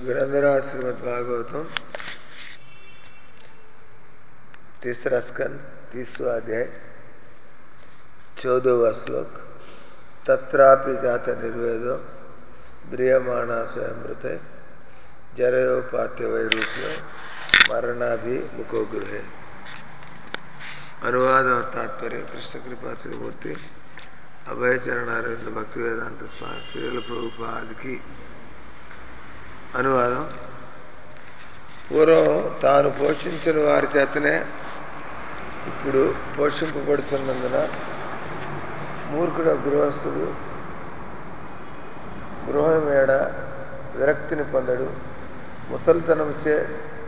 ग्रंथराज श्रीमद भागवतम तीसरा स्कंद तीसवा अध्याय चौदहवा श्लोक तत्रापि जात निर्वेदो ब्रियमाणा स्वयंमृते जरयोपात्य वैरूप्यो मरणाभि मुखो गृहे अनुवाद और तात्पर्य कृष्ण कृपा त्रिमूर्ति अभय चरण अरविंद भक्ति वेदांत स्वामी श्रील ప్రభుపాద్ కి అనువాదం పూర్వం తాను పోషించిన వారి చేతనే ఇప్పుడు పోషింపబడుతున్నందున మూర్ఖుడ గృహస్థుడు గృహం ఏడ విరక్తిని పొందడు ముసలితనముచే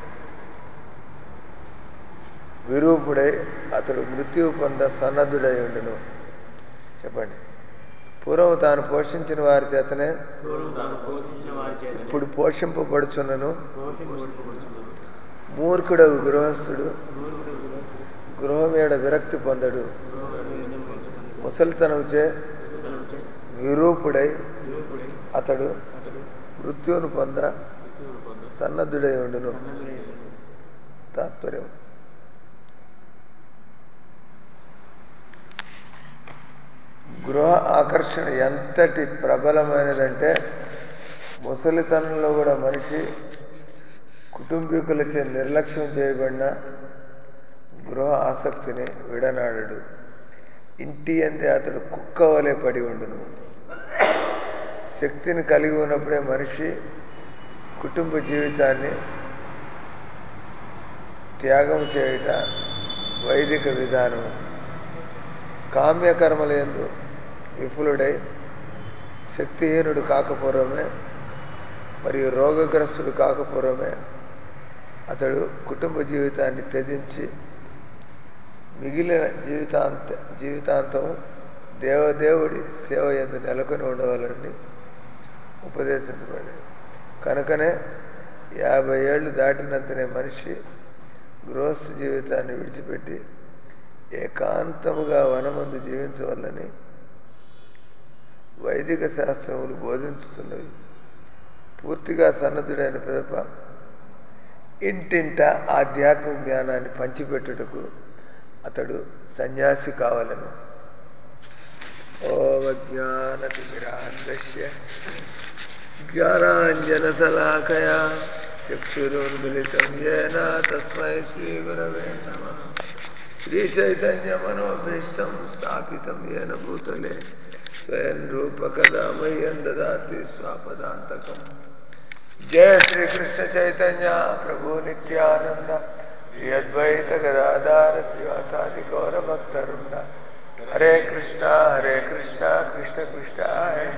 విరూపుడై అతడు మృత్యువు పొంద సన్నద్ధుడై ఉండును చెప్పండి పూర్వం తాను పోషించిన వారి చేతనే పూర్వం తాను పోషించిన వారి చేత ఇప్పుడు పోషింపబడుచున్నను పోషింపబడుచున్నాడు మూర్ఖుడగు గృహస్థుడు మూర్ఖుడు కూడా గృహమేడ విరక్తి పొందడు గృహం ముసలితనముచే ముసలితనంచే విరూపుడై యువకుడై అతడు అతడు మృత్యువును పొంద మృత్యువును పొంద సన్నద్ధుడై ఉండును సన్నద్ధుడైనను తాత్పర్యం గృహ ఆకర్షణ ఎంతటి ప్రబలమైనదంటే ముసలితనంలో కూడా మనిషి కుటుంబీకులచే నిర్లక్ష్యం చేయబడిన గృహ ఆసక్తిని విడనాడడు ఇంటి అందే అతడు కుక్క వలె పడి ఉండును శక్తిని కలిగి ఉన్నప్పుడే మనిషి కుటుంబ జీవితాన్ని త్యాగం చేయుట వైదిక విధానం కామ్యకర్మల ఎందు విఫులుడై శక్తిహీనుడు కాకపోవడమే మరియు రోగగ్రస్తుడు కాకపోవడమే అతడు కుటుంబ జీవితాన్ని త్యజించి మిగిలిన జీవితాంత జీవితాంతం దేవదేవుడి సేవ ఎందు నెలకొని ఉండవాలని ఉపదేశించబడింది కనుకనే యాభై ఏళ్ళు దాటినంతనే మనిషి గృహస్థ జీవితాన్ని విడిచిపెట్టి ఏకాంతముగా వనమందు జీవించవలని వైదిక శాస్త్రములు బోధించుతున్నవి పూర్తిగా సన్నద్ధుడైన పిదప ఇంటింట ఆధ్యాత్మిక జ్ఞానాన్ని పంచిపెట్టుటకు అతడు సన్యాసి కావాలను ఓమజ్ఞానతిమిరాంధ్య జ్ఞానాంజనశలాకయా చక్షురున్మిళితం ఏన తస్మై శ్రీగురవే నమ శ్రీచైతన్యమనోభీష్టం స్థాపితం ఏన భూతలే స్వయం రూపకదా మह्यं దదాతి స్వాపదాంతకం జయ శ్రీకృష్ణ చైతన్య ప్రభు నిత్యానంద శ్రీ అద్వైత గదాధార శ్రీవాసాది గౌరభక్తరుండ హరే కృష్ణ హరే కృష్ణ కృష్ణ కృష్ణ హరే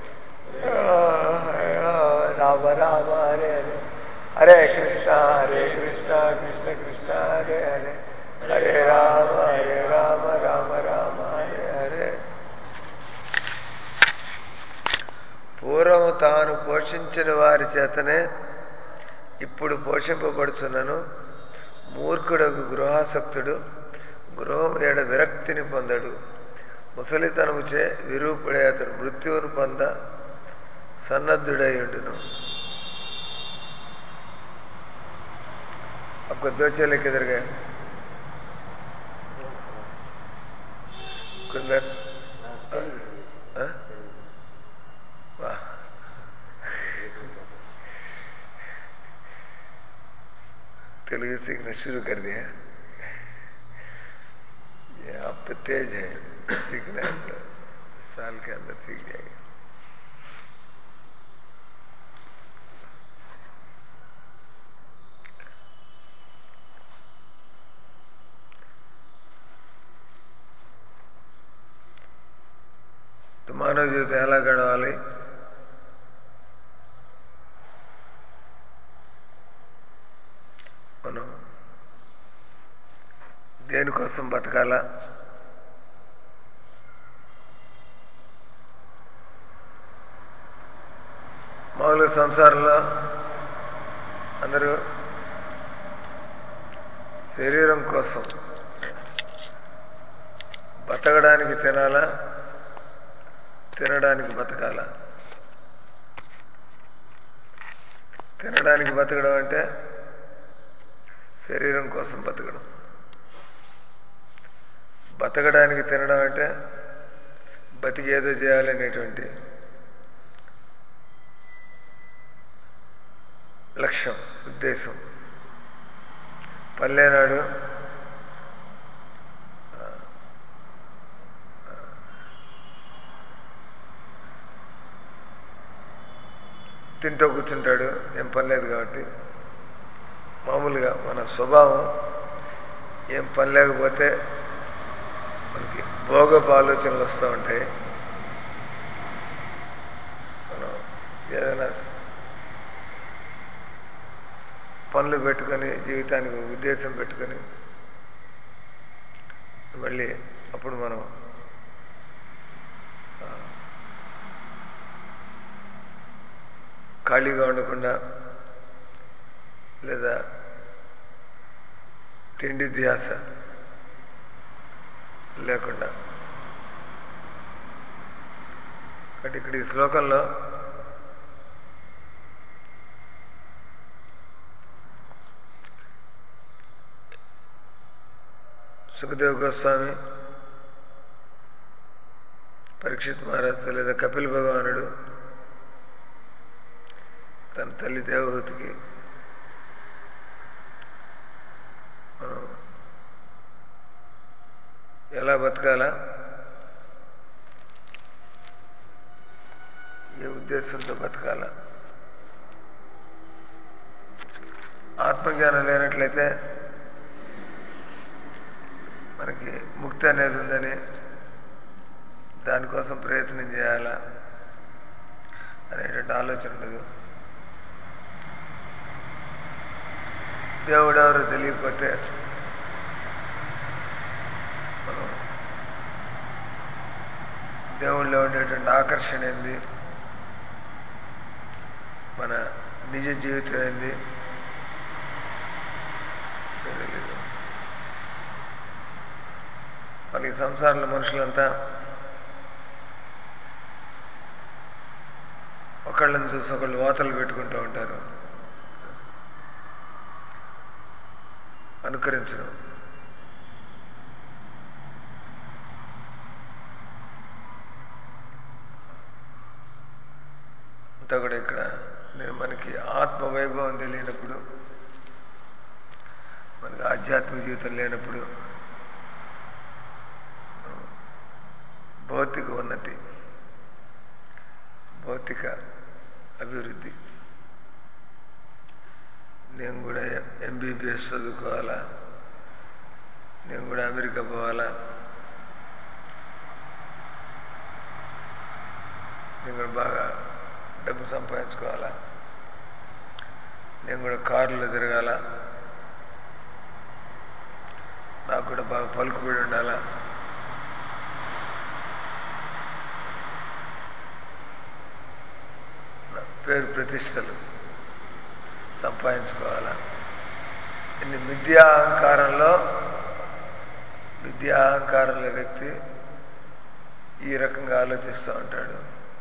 రామ రామ హరే హరే హరే కృష్ణ హరే కృష్ణ కృష్ణ కృష్ణ హరే హరే హరే రామ హరే రామ రామ రామ హరే హరే పూర్వము తాను పోషించిన వారి చేతనే ఇప్పుడు పోషింపబడుచున్నను మూర్ఖుడకు గృహాసక్తుడు గృహం ఏడ విరక్తిని పొందడు ముసలితనముచే విరూపుడే అతడు మృత్యువును పొంద సన్నద్ధుడైండును आपको दो चेले किधर गए कुंदन हाँ? वाह तेलुगु सीखना शुरू कर दिया ये आप तो तेज है सीखना है तो साल के अंदर सीख जाएंगे तो మానవ జీవితం ఎలా గడవాలి మనం దేనికోసం బతకాలా మామూలుగా సంసారంలో అందరూ శరీరం కోసం బతకడానికి తినాలా తినడానికి బతకాలా తినడానికి బతకడం అంటే శరీరం కోసం బతకడం బతకడానికి తినడం అంటే బతికి ఏదో చేయాలనేటువంటి లక్ష్యం ఉద్దేశం పల్లెనాడు తింటూ కూర్చుంటాడు ఏం పని లేదు కాబట్టి మామూలుగా మన స్వభావం ఏం పని లేకపోతే మనకి భోగపు ఆలోచనలు వస్తూ ఉంటాయి మనం ఏదైనా పనులు పెట్టుకొని జీవితానికి ఒక ఉద్దేశం పెట్టుకొని మళ్ళీ అప్పుడు మనం ఆ, ఖాళీగా ఉండకుండా లేదా తిండి ధ్యాస లేకుండా కాబట్టి ఇక్కడ ఈ శ్లోకంలో సుఖదేవ్ గోస్వామి పరీక్షిత్ మహారాజు లేదా కపిల్ భగవానుడు తన తల్లి దేవహూతికి మనం ఎలా బతకాలా ఏ ఉద్దేశంతో బతకాలా ఆత్మజ్ఞానం లేనట్లయితే మనకి ముక్తి అనేది ఉందని దానికోసం ప్రయత్నం చేయాలా అనేటువంటి ఆలోచన ఉండదు దేవుడు ఎవరో తెలియకపోతే మనం దేవుళ్ళలో ఉండేటువంటి ఆకర్షణ ఏంది మన నిజ జీవితం ఏంది తెలియదు మనకి సంసారంలో మనుషులంతా ఒకళ్ళని చూసి ఒకళ్ళు వాతలు పెట్టుకుంటూ ఉంటారు అనుకరించడం అంతా కూడా ఇక్కడ నేను మనకి ఆత్మ వైభవం తెలియనప్పుడు మనకి ఆధ్యాత్మిక జీవితం లేనప్పుడు భౌతిక ఉన్నతి భౌతిక అభివృద్ధి నేను కూడా ఎంబీబీఎస్ చదువుకోవాలా నేను కూడా అమెరికా పోవాలా నేను కూడా బాగా డబ్బు సంపాదించుకోవాలా నేను కూడా కారులో తిరగాల నాకు కూడా బాగా పలుకుబడి ఉండాలా నా పేరు ప్రతిష్టలు సంపాదించుకోవాలా ఇన్ని మిథ్యా అహంకారంలో మిథ్యా అహంకారంలో వ్యక్తి ఈ రకంగా ఆలోచిస్తూ ఉంటాడు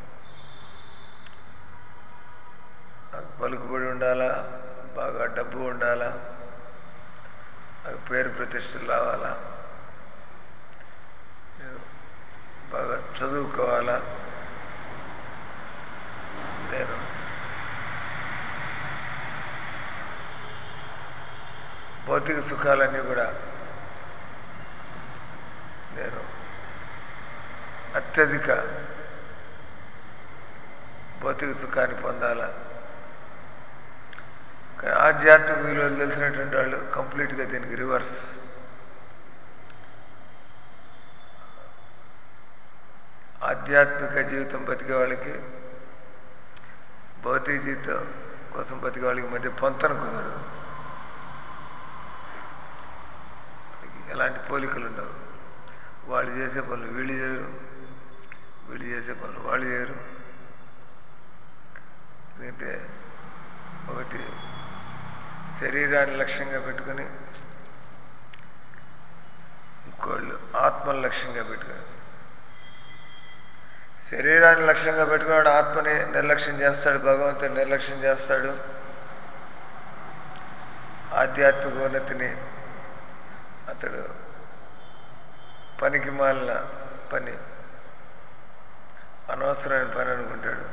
నాకు పలుకుబడి ఉండాలా బాగా డబ్బు ఉండాలా నాకు పేరు ప్రతిష్టలు రావాలా నేను బాగా చదువుకోవాలా నేను భౌతిక సుఖాలన్నీ కూడా నేను అత్యధిక భౌతిక సుఖాన్ని పొందాలా కానీ ఆధ్యాత్మిక విలువలు తెలిసినటువంటి వాళ్ళు కంప్లీట్గా దీనికి రివర్స్ ఆధ్యాత్మిక జీవితం బతికే వాళ్ళకి భౌతిక జీవితం కోసం బతికే వాళ్ళకి మధ్య పొంతన కుదరదు వాళ్ళకి ఎలాంటి పోలికలు ఉండవు వాళ్ళు చేసే పనులు వీళ్ళు చేయరు వీళ్ళు చేసే పనులు వాళ్ళు చేయరు ఎందుకంటే ఒకటి శరీరాన్ని లక్ష్యంగా పెట్టుకొని ఇంకోళ్ళు ఆత్మను లక్ష్యంగా పెట్టుకొని శరీరాన్ని లక్ష్యంగా పెట్టుకున్నాడు ఆత్మని నిర్లక్ష్యం చేస్తాడు భగవంతుని నిర్లక్ష్యం చేస్తాడు ఆధ్యాత్మిక ఉన్నతిని అతడు పనికి మాలిన పని అనవసరమైన పని అనుకుంటాడు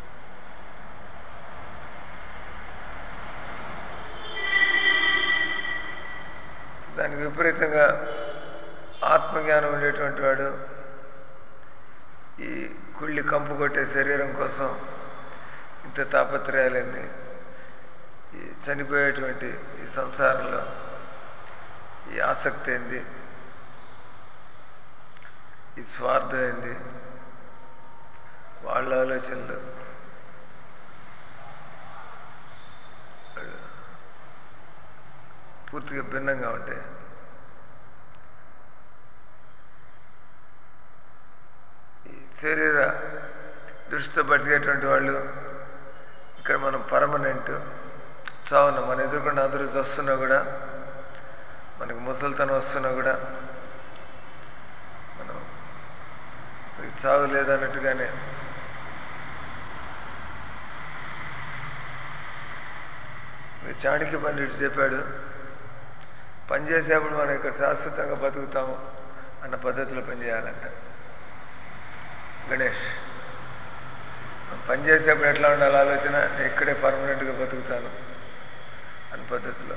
దానికి విపరీతంగా ఆత్మజ్ఞానం ఉండేటువంటి వాడు ఈ కుళ్ళి కంపు కొట్టే శరీరం కోసం ఇంత తాపత్రయాలేంది ఈ చనిపోయేటువంటి ఈ సంసారంలో ఈ ఆసక్తి ఏంది ఈ స్వార్థం ఏంది వాళ్ళ ఆలోచనలు పూర్తిగా భిన్నంగా ఉంటాయి ఈ శరీర దృష్టితో బతికేటువంటి వాళ్ళు ఇక్కడ మనం పర్మనెంట్ చావున మన ఎదుర్కొన్న అందరూ వస్తున్నా కూడా మనకి ముసలితనం వస్తున్నా కూడా మనం మనకి చావు లేదన్నట్టుగానే మీ చాణక్య పండితుడు చెప్పాడు పనిచేసేప్పుడు మనం ఇక్కడ శాశ్వతంగా బతుకుతాము అన్న పద్ధతిలో పనిచేయాలంట గణేష్ మనం పనిచేసేప్పుడు ఎట్లా ఉండాలి ఆలోచన నేను ఇక్కడే పర్మనెంట్గా బతుకుతాను అన్న పద్ధతిలో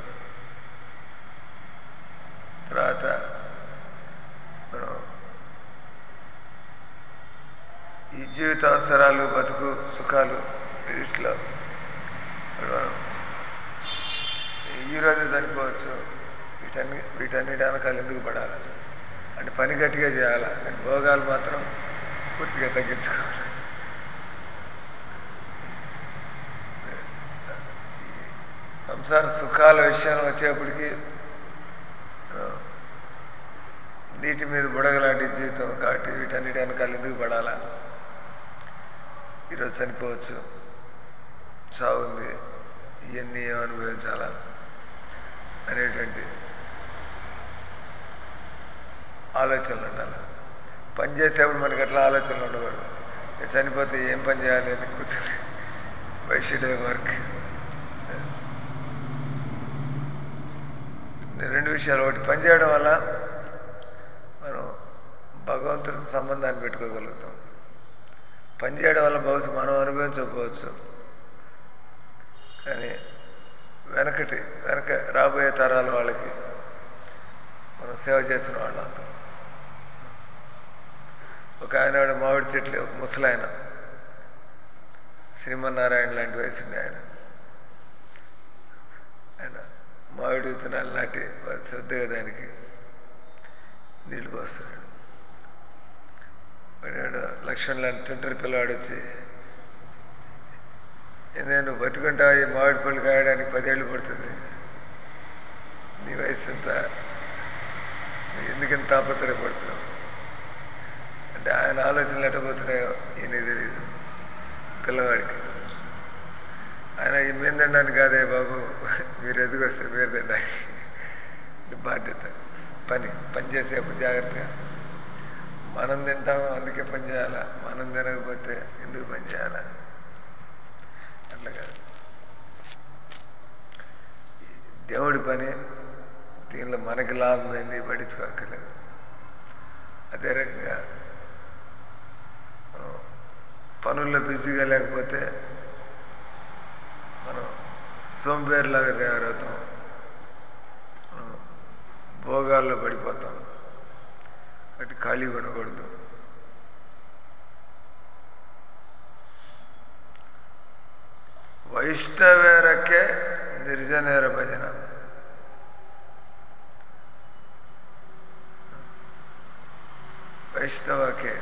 తర్వాత మనం ఈ జీవిత అవసరాలు బతుకు సుఖాలు వీటిలో మనం ఈరోజు చనిపోవచ్చు వీటన్ని వీటన్నిటి వెనకాల ఎందుకు పడాలి అంటే పని గట్టిగా చేయాలి కానీ భోగాలు మాత్రం పూర్తిగా తగ్గించుకోవాలి సంసార సుఖాల విషయం వచ్చేప్పటికి ఆ, నీటి మీద బుడగలాంటి జీవితం కాబట్టి వీటన్నిటి వెనకాల ఎందుకు పడాలా ఈరోజు చనిపోవచ్చు చావు ఉంది ఇవన్నీ ఏం అనుభవించాలా అనేటువంటి ఆలోచనలు ఉండాలి పని చేసేప్పుడు మనకి ఎట్లా ఆలోచనలు ఉండకూడదు ఇక చనిపోతే ఏం పని చేయాలి అని కూర్చొని వైషుడే వర్క్ రెండు విషయాలు ఒకటి పని చేయడం వల్ల మనం భగవంతుడితో సంబంధాన్ని పెట్టుకోగలుగుతాం పని చేయడం వల్ల బహుశా మనం అనుభవించకపోవచ్చు కానీ వెనకటి వెనక రాబోయే తరాల వాళ్ళకి మనం సేవ చేసిన వాళ్ళం అవుతాం ఒక ఆయన వాడు మామిడి చెట్లు ఒక ముసలాయన శ్రీమన్నారాయణ లాంటి వయసు ఉంది ఆయన ఆయన మామిడి విత్తనాలు నాటి వారి శ్రద్ధగా దానికి నీళ్లు పోస్తున్నాడు వాడు లక్ష్మణ్ లాంటి తుంటరి పిల్లవాడు వచ్చి నేను బతుకుంటావా ఈ మామిడి పళ్ళు కాయడానికి పదేళ్ళు పడుతుంది నీ వయసు ఎంత నువ్వు ఎందుకంత తాపత్రయపడుతున్నావు అంటే ఆయన ఆలోచనలు ఎట్టబోతున్నాయో ఈయన తెలియదు పిల్లవాడికి ఆయన ఈ మేము తినడానికి కాదే బాబు మీరు ఎదుగొస్తే మీరు తినడానికి ఇది బాధ్యత పని పని చేసేప్పుడు జాగ్రత్తగా మనం తింటాము అందుకే పని చేయాలా మనం తినకపోతే ఎందుకు పని చేయాలా అట్లా కాదు దేవుడి పని దీనిలో మనకి లాభం ఏంది పట్టించుకోక్కర్లేదు అదే రకంగా మనం పనుల్లో బిజీగా లేకపోతే మనం సోంబేరులాగా తయారవుతాం మనం భోగాల్లో పడిపోతాం కాబట్టి ఖాళీగా ఉండకూడదు వైష్ణవేరకే నిర్జనేర భజన వైష్ణవకే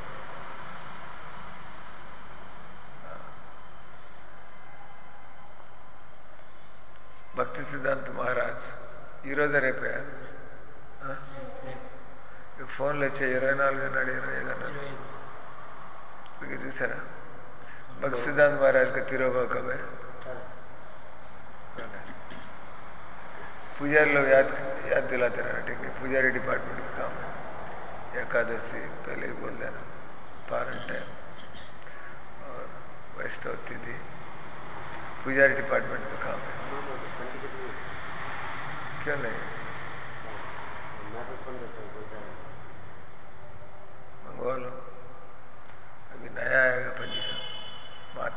భక్తి సిద్ధాంత్ మహారాజ్ ఈరోజే రేపే ఆ? ఈ ఫోన్లో వచ్చే ఇరవై నాలుగు అన్నాడు ఇరవై ఐదు అన్నాడు మీకు చూసారా భక్తి सिद्धांत महाराज का तिरोगा कब है पुजारी लोग याद याद दिलाते रहना ठीक है पुजारी डिपार्टमेंट का काम है एकादशी पहले ही बोल देना पारण टाइम और वैष्णव तिथि पुजारी डिपार्टमेंट का काम है ఇంకేమున్నాయి मैटर बंद करता है बोलता है मंगोल अभी नया आएगा पंजिका मार्च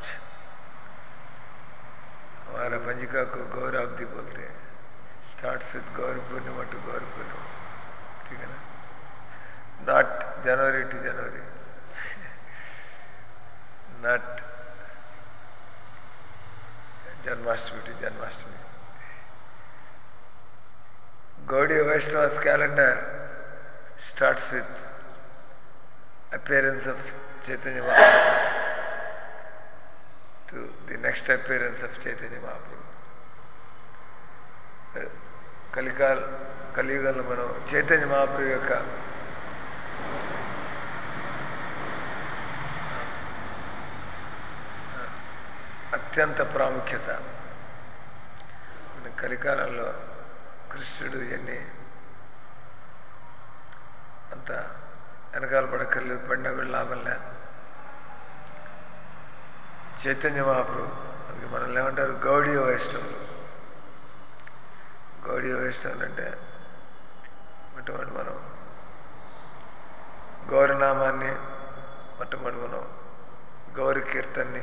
हमारा पंजिका को गौरवधि बोलते हैं start with Gaura Purnima to Gaura Purnima ठीक है ना not January to January not Janmashtami to Janmashtami Gaudiya Vaishnava's calendar starts with appearance of Chaitanya Mahaprabhu to the next appearance of Chaitanya Mahaprabhu. కలికాల్ కలియుగంలో మనం చైతన్య మహాప్రభు యొక్క అత్యంత ప్రాముఖ్యత మన కలికాలంలో కృష్ణుడు ఇవన్నీ అంత వెనకాల పడక్కర్లేదు పడినా కూడా లాభం లే చైతన్య మహాప్రభు అందుకే మనల్ని ఏమంటారు గౌడీయ వైష్ణవులు గౌడీయ వైష్ణవులు అంటే మొట్టమొదటి మనం గౌరనామాన్ని మొట్టమొదటి మనం గౌరి కీర్తన్ని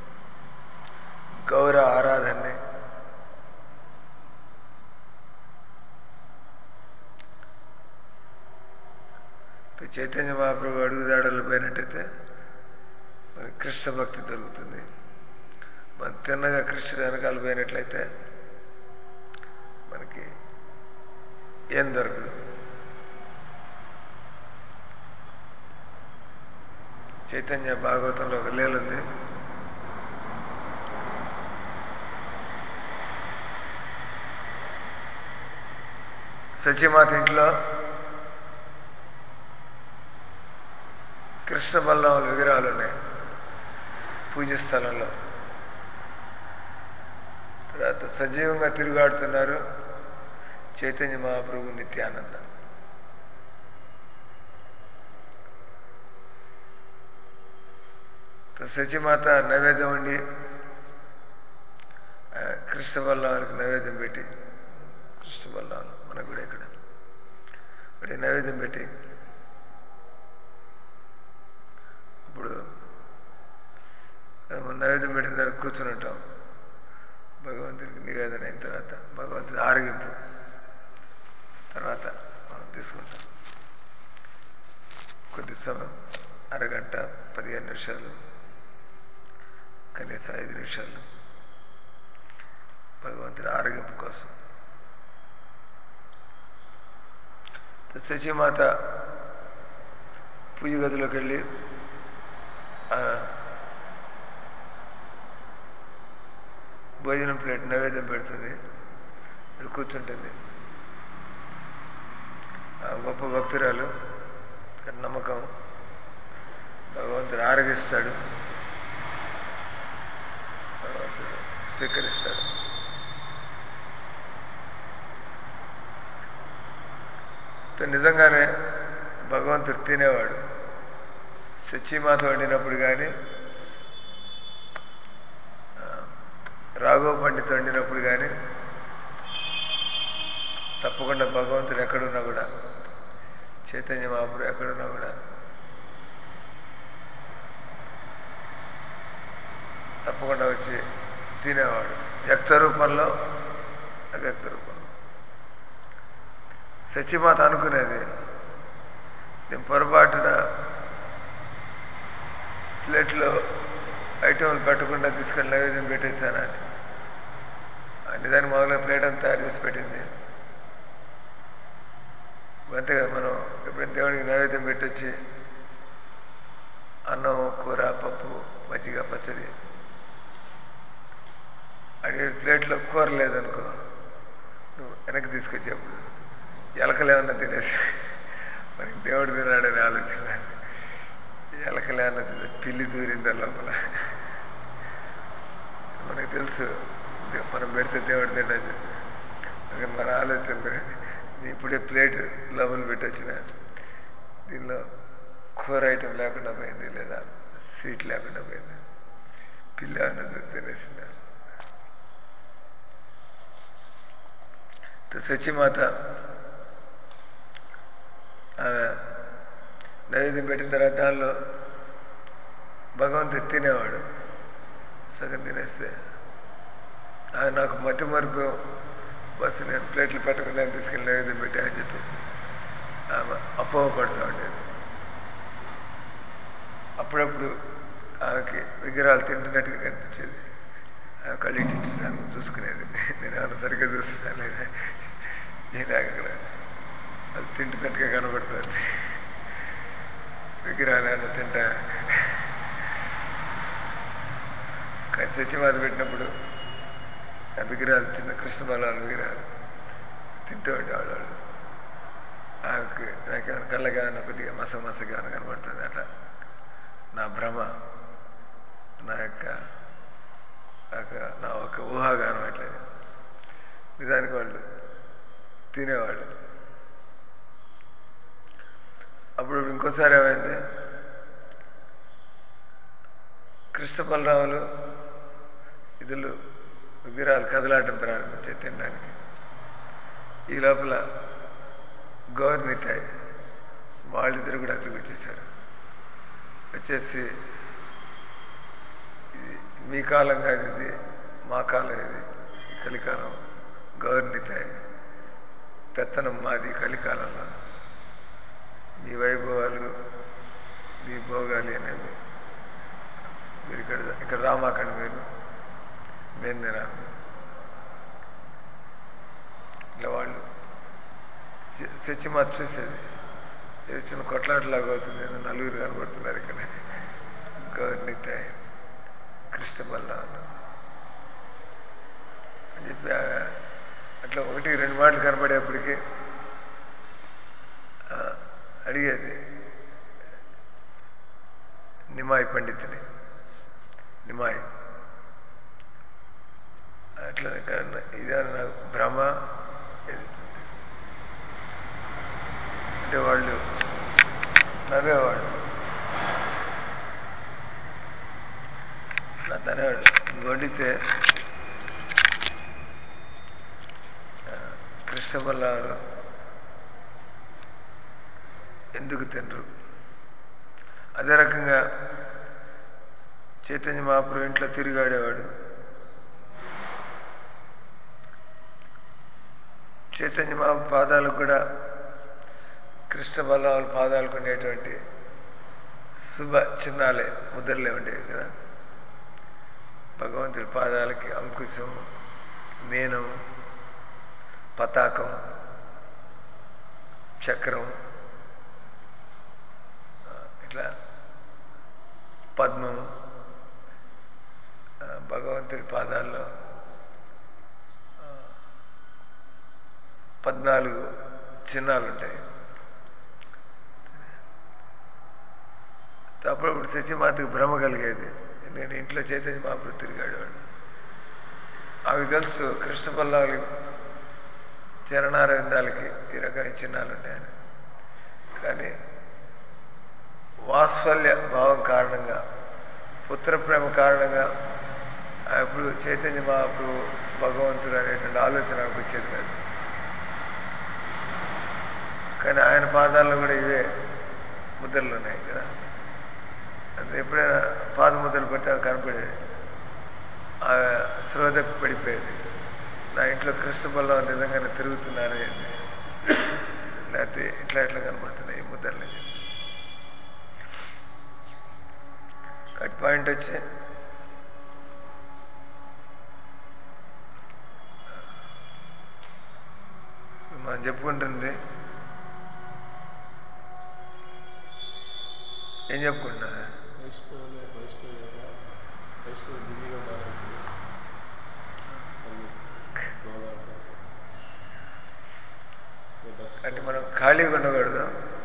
గౌర ఆరాధనని చైతన్య మహాప్రభు అడుగుదాడలు పోయినట్టయితే మనకి కృష్ణ భక్తి దొరుకుతుంది మనం తిన్నగా కృష్ణుడు వెనకాల పోయినట్లయితే మనకి ఏం దొరకదు చైతన్య భాగవతంలో ఒక లీలుంది సచిమాత ఇంట్లో కృష్ణ బలరాముల విగ్రహాలు ఉన్నాయి పూజ స్థలంలో తర్వాత సజీవంగా తిరుగాడుతున్నారు చైతన్య మహాప్రభు నిత్యానంద సచిమాత నైవేద్యం వండి ఆ, కృష్ణ బలరాములకు నైవేద్యం పెట్టి కృష్ణ బలరాములు మన కూడా ఇక్కడ వాడి నైవేద్యం పెట్టి ఇప్పుడు మనం నైవేద్యం పెట్టిన తర్వాత కూర్చుని ఉంటాం భగవంతుడికి నివేదన అయిన తర్వాత భగవంతుడి ఆరగింపు తర్వాత మనం తీసుకుంటాం కొద్ది సమయం అరగంట పదిహేను నిమిషాలు కనీసం ఐదు నిమిషాలు భగవంతుడి ఆరగింపు కోసం శచిమాత పూజ గదిలోకి వెళ్ళి ఆ, భోజనం ప్లేట్ నైవేద్యం పెడుతుంది ఇక్కడ కూర్చుంటుంది ఆ గొప్ప భక్తురాలు ఇక్కడ నమ్మకం భగవంతుడు ఆరగిస్తాడు భగవంతుడు స్వీకరిస్తాడు ఇతను నిజంగానే భగవంతుడు తినేవాడు సచ్చిమాత వండినప్పుడు కానీ రాఘవ పండిత్ వండినప్పుడు కానీ తప్పకుండా భగవంతుడు ఎక్కడున్నా కూడా చైతన్య మహాపురు ఎక్కడున్నా కూడా తప్పకుండా వచ్చి తినేవాడు వ్యక్త రూపంలో అవ్యక్త రూపంలో సచిమాత అనుకునేది నేను పొరపాటున ప్లేట్లో ఐటమ్లు పెట్టకుండా తీసుకొని నైవేద్యం పెట్టేశానని నిజాన్ని మొదలుగా ప్లేట్ అంతా తయారు చేసి పెట్టింది అంతే కదా మనం ఎప్పుడైనా దేవుడికి నైవేద్యం పెట్టొచ్చి అన్నం కూర పప్పు మజ్జిగ పచ్చడి అడిగే ప్లేట్లో కూర లేదనుకో నువ్వు వెనక్కి తీసుకొచ్చేప్పుడు ఎలకలేమన్నా తినేసి మనకి దేవుడు తిన్నాడని ఆలోచన ఎలకలేమన్నా తినే పిల్లి దూరిందా లోపల మనకు తెలుసు దే- మనం పెడితే దేవుడు తినచ్చు అది మన ఆలోచన ఇప్పుడే ప్లేట్ లోపల పెట్టొచ్చిన దీనిలో కూర ఐటమ్ లేకుండా పోయింది లేదా స్వీట్ లేకుండా పోయింది పిల్ల అన్నది తినేసింది సచిమాత ఆమె నైవేద్యం పెట్టిన తర్వాత దానిలో భగవంతుడు తినేవాడు సగం తినేస్తే ఆయన నాకు మతి మరుపు బస్సు నేను ప్లేట్లు పెట్టకుండా తీసుకెళ్ళి నైవేద్యం పెట్టానని చెప్పి ఆమె అపోహపడుతూ ఉండేది అప్పుడప్పుడు ఆమెకి విగ్రహాలు తింటున్నట్టుగా కనిపించేది ఆమె కళ్ళు ఇటు నన్ను చూసుకునేది నేను ఏమైనా సరిగ్గా చూస్తున్నాను లేదా నేను అక్కడ అది తింటున్నట్టుగా కనబడుతుంది విగ్రహాలు ఏమైనా తింటా కానీ సత్యమాత పెట్టినప్పుడు ఆ విగ్రహాలు చిన్న కృష్ణ బలాల విగ్రహాలు తింటూ ఉండేవాళ్ళు వాళ్ళు ఆమెకు నాకేమైనా కళ్ళకి ఏమైనా కొద్దిగా మస మసగా ఏమైనా కనబడుతుంది అట్లా నా భ్రమ నా యొక్క ఒక- నా ఒక ఊహాగానం అట్లేదు నిజానికి వాళ్ళు తినేవాళ్ళు అప్పుడు ఇంకోసారి ఏమైంది కృష్ణ బలరాములు ఇదులు విగ్రహాలు కదలాడడం ప్రారంభించే తినడానికి ఈ లోపల గౌరనితాయి వాళ్ళిద్దరు కూడా అక్కడికి వచ్చేసారు వచ్చేసి ఇది మీ కాలం కాదు ఇది మా కాలం ఇది ఈ కలికాలం గౌరనితాయి పెత్తనం మాది కలికాలంలో మీ వైభవాలు మీ భోగాలు అనేవి మీరు ఇక్కడ ఇక్కడ రామాకండి మీరు మేము తినాలి ఇట్లా వాళ్ళు చ- చచ్చిమాత చూసేది ఏదో చిన్న కొట్లాటలాగా అవుతుంది ఏదో నలుగురు కనబడుతున్నారు ఇక్కడ గౌర్నిత కృష్ణ బల్లాలు అని చెప్పి ఆ- అట్లా ఒకటి రెండు మాటలు కనబడేప్పటికీ ఆ, అడిగేది నిమాయి పండితుని నిమాయి అట్లా కాదు ఇదేనా నాకు భ్రమ ఇది. అంటే వాళ్ళు నవ్వేవాళ్ళు నన్ను అనేవాడు "నువ్వు వండితే ఆ, కృష్ణ బల్లారు ఎందుకు తినరు అదే రకంగా చైతన్య మహాప్రభు ఇంట్లో తిరిగాడేవాడు చైతన్య మహాప్రభు పాదాలకు కూడా కృష్ణ బలరాముల పాదాలకు ఉండేటువంటి శుభ చిహ్నాలే ముద్రలే ఉండేవి కదా భగవంతుడి పాదాలకి అంకుశం మీనం పతాకం చక్రం ఆ, ఇట్లా పద్మం ఆ, భగవంతుడి పాదాల్లో ఆ, పద్నాలుగు చిహ్నాలు ఉంటాయి అప్పుడప్పుడు సత్యమాతకు భ్రమ కలిగేది ఎందుకంటే ఇంట్లో చైతన్య మహాప్రభు తిరిగాడు వాడు ఆమెకు తెలుసు కృష్ణ పల్లాలి చరణారవిందాలకి ఈ రకమైన చిహ్నాలు ఉంటాయని కానీ వాత్సల్య భావం కారణంగా పుత్ర ప్రేమ కారణంగా అప్పుడు చైతన్య మహాప్రభు భగవంతుడు అనేటువంటి ఆలోచన నాకు వచ్చేది కాదు కానీ ఆయన పాదాల్లో కూడా ఇవే ముద్రలు ఉన్నాయి కదా అది ఎప్పుడైనా పాద ముద్రలు పడితే అవి కనపడేది ఆ శ్రోతకు పడిపోయేది నా ఇంట్లో కృష్ణ బల్లం నిజంగానే తిరుగుతున్నారని లేకపోతే ఇట్లా ఇట్లా కనపడుతున్నాయి ఈ ముద్రలు అని చెప్పి కట్ పాయింట్ వచ్చి మనం చెప్పుకుంటుంది ఏం చెప్పుకుంటున్నా వైష్ణవులు వైష్ణవు కదా వైష్ణవులు బిజీగా ఉన్నారు అన్ని భోగాలతో ఇక దక్షిణ అంటే మనం ఖాళీగా ఉండకూడదు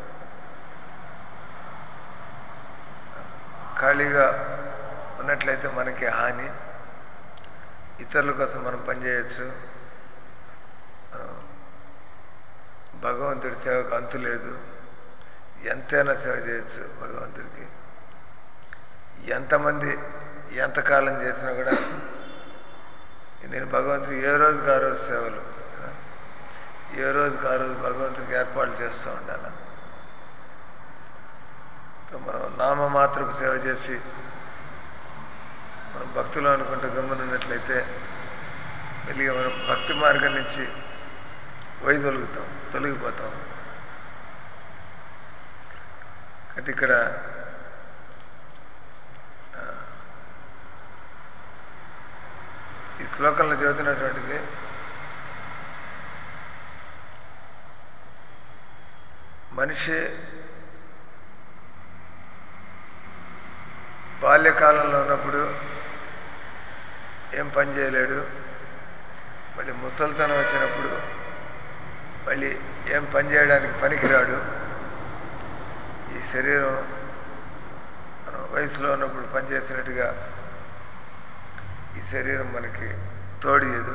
ఖాళీగా ఉన్నట్లయితే మనకి హాని ఇతరుల కోసం మనం పనిచేయచ్చు ఆ, భగవంతుడి సేవకు అంతు లేదు ఎంతైనా సేవ చేయొచ్చు భగవంతుడికి ఎంతమంది ఎంతకాలం చేసినా కూడా నేను భగవంతుడికి ఏ రోజుకి ఆ రోజు సేవలు కదా. ఏ రోజుకి ఆ రోజు భగవంతుడికి ఏర్పాట్లు చేస్తూ ఉండాలి సో మనం నామమాత్రపు సేవ చేసి మనం భక్తులు అనుకుంటూ గమ్మునున్నట్లయితే మెల్లిగా మనం భక్తి మార్గం నుంచి వైదొలుగుతాం తొలగిపోతాం కాబట్టి ఇక్కడ ఆ, ఈ శ్లోకంలో చదువుతున్నటువంటిది మనిషి బాల్యకాలంలో ఉన్నప్పుడు ఏం పని చేయలేడు మళ్ళీ ముసలితనం వచ్చినప్పుడు మళ్ళీ ఏం పని చేయడానికి పనికిరాడు ఈ శరీరం మనం వయసులో ఉన్నప్పుడు పనిచేసినట్టుగా ఈ శరీరం మనకి తోడియదు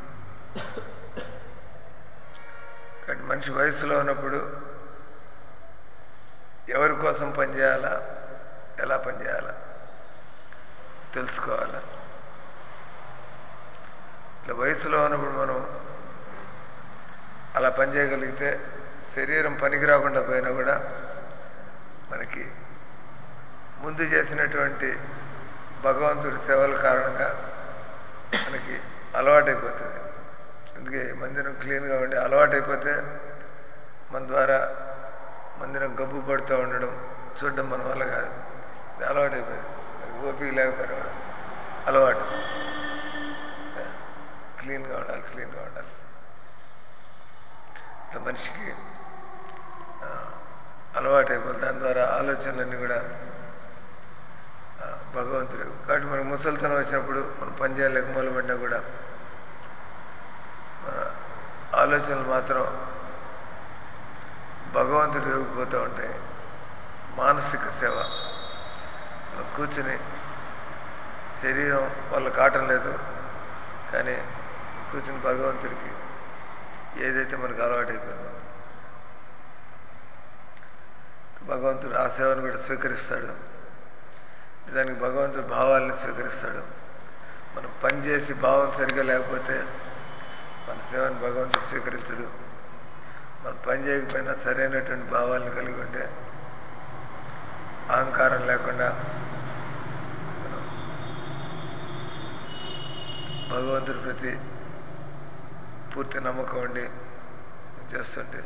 కానీ మనిషి వయసులో ఉన్నప్పుడు ఎవరి కోసం పనిచేయాలా ఎలా పనిచేయాలా తెలుసుకోవాలా ఇట్లా వయసులో ఉన్నప్పుడు మనం అలా పనిచేయగలిగితే శరీరం పనికి రాకుండా పోయినా కూడా మనకి ముందు చేసినటువంటి భగవంతుడి సేవల కారణంగా మనకి అలవాటైపోతుంది అందుకే మందిరం క్లీన్గా ఉండి అలవాటైపోతే మన ద్వారా మందిరం గబ్బు పడుతూ ఉండడం చూడడం మన వల్ల కాదు ఇది అలవాటైపోయింది మనకి ఓపిక లేకపోయినా కూడా అలవాటు క్లీన్గా ఉండాలి క్లీన్గా ఉండాలి ఇట్లా మనిషికి ఆ, అలవాటైపోతుంది దాని ద్వారా ఆలోచనలన్నీ కూడా ఆ, భగవంతుడు కాబట్టి మనకు ముసలితనం వచ్చినప్పుడు మనం పని చేయలేక మొదలుపెట్టినా కూడా మన ఆలోచనలు మాత్రం భగవంతుడు ఎగిపోతూ ఉంటాయి మానసిక సేవ మనం కూర్చుని శరీరం వల్ల కావటం లేదు కానీ కూర్చుని భగవంతుడికి ఏదైతే మనకు అలవాటైపోయిందో భగవంతుడు ఆ సేవను కూడా స్వీకరిస్తాడు దానికి భగవంతుడు భావాలను స్వీకరిస్తాడు మనం పని చేసి భావం సరిగా లేకపోతే మన సేవను భగవంతుడు స్వీకరించడు మనం పని చేయకపోయినా సరైనటువంటి భావాలను కలిగి ఉంటే అహంకారం లేకుండా మనం భగవంతుడి ప్రతి పూర్తి నమ్మకం ఉండి చేస్తుంటే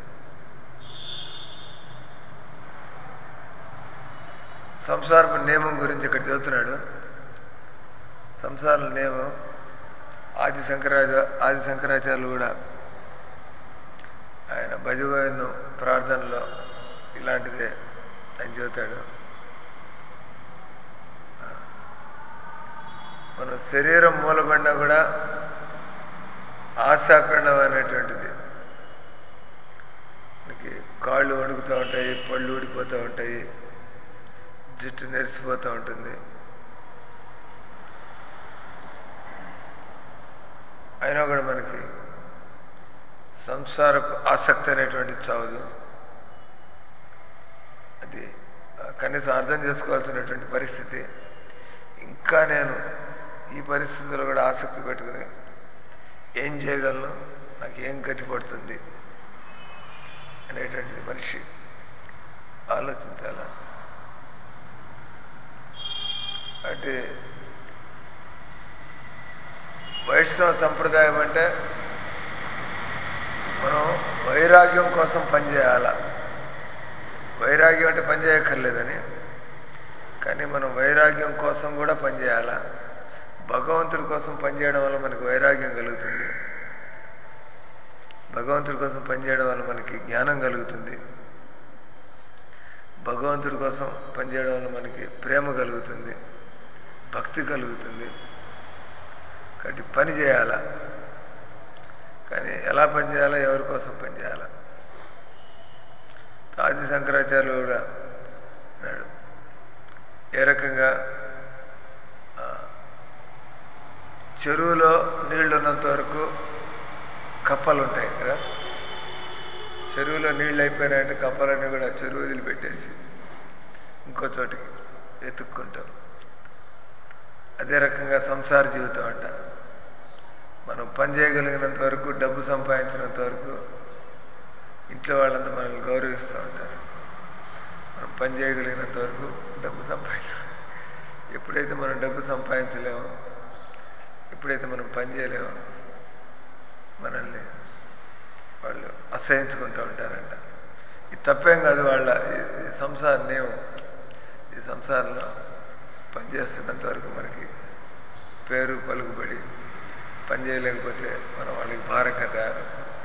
సంసారపు నియమం గురించి ఇక్కడ చెబుతున్నాడు సంసార నియమం ఆది శంకరాచ ఆది శంకరాచార్యులు కూడా ఆయన భజగోవిందం ప్రార్థనలో ఇలాంటిదే ఆయన చెబుతాడు మనం శరీరం మూలబడినా కూడా ఆశాపిండం అనేటువంటిది మనకి కాళ్ళు వణుకుతూ ఉంటాయి పళ్ళు ఊడిపోతూ ఉంటాయి జుట్టు నెరిసిపోతూ ఉంటుంది అయినా కూడా మనకి సంసారపు ఆసక్తి అనేటువంటి చావదు అది ఆ, కనీసం అర్థం చేసుకోవాల్సినటువంటి పరిస్థితి ఇంకా నేను ఈ పరిస్థితుల్లో కూడా ఆసక్తి పెట్టుకుని ఏం చేయగలను నాకు ఏం గతి పడుతుంది అనేటువంటిది మనిషి ఆలోచించాల అంటే వైష్ణవ సంప్రదాయం అంటే మనం వైరాగ్యం కోసం పనిచేయాల వైరాగ్యం అంటే పని చేయక్కర్లేదని కానీ మనం వైరాగ్యం కోసం కూడా పనిచేయాలా భగవంతుడి కోసం పనిచేయడం వల్ల మనకి వైరాగ్యం కలుగుతుంది భగవంతుడి కోసం పనిచేయడం వల్ల మనకి జ్ఞానం కలుగుతుంది భగవంతుడి కోసం పనిచేయడం వల్ల మనకి ప్రేమ కలుగుతుంది భక్తి కలుగుతుంది కాబట్టి పని చేయాలా కానీ ఎలా పని చేయాలా ఎవరి కోసం పని చేయాలా ఆది శంకరాచార్యులు కూడా అన్నాడు ఏ రకంగా ఆ, చెరువులో నీళ్లు ఉన్నంత వరకు కప్పలు ఉంటాయి కదా చెరువులో నీళ్ళు అయిపోయినాయంటే కప్పలన్నీ కూడా చెరువు వదిలిపెట్టేసి ఇంకో చోటికి వెతుక్కుంటాం అదే రకంగా సంసార జీవితం అంట మనం పని చేయగలిగినంత వరకు డబ్బు సంపాదించినంత వరకు ఇంట్లో వాళ్ళంతా మనల్ని గౌరవిస్తూ ఉంటారు మనం పని చేయగలిగినంత వరకు డబ్బు సంపాదించాలి ఎప్పుడైతే మనం డబ్బు సంపాదించలేమో ఎప్పుడైతే మనం పని చేయలేమో మనల్ని వాళ్ళు అసహించుకుంటూ ఉంటారంట ఇది తప్పేం కాదు వాళ్ళ ఈ- ఈ సంసార నియమం ఈ సంసారంలో పనిచేస్తున్నంత వరకు మనకి పేరు పలుకుబడి పని చేయలేకపోతే మనం వాళ్ళకి భారంగా తయారు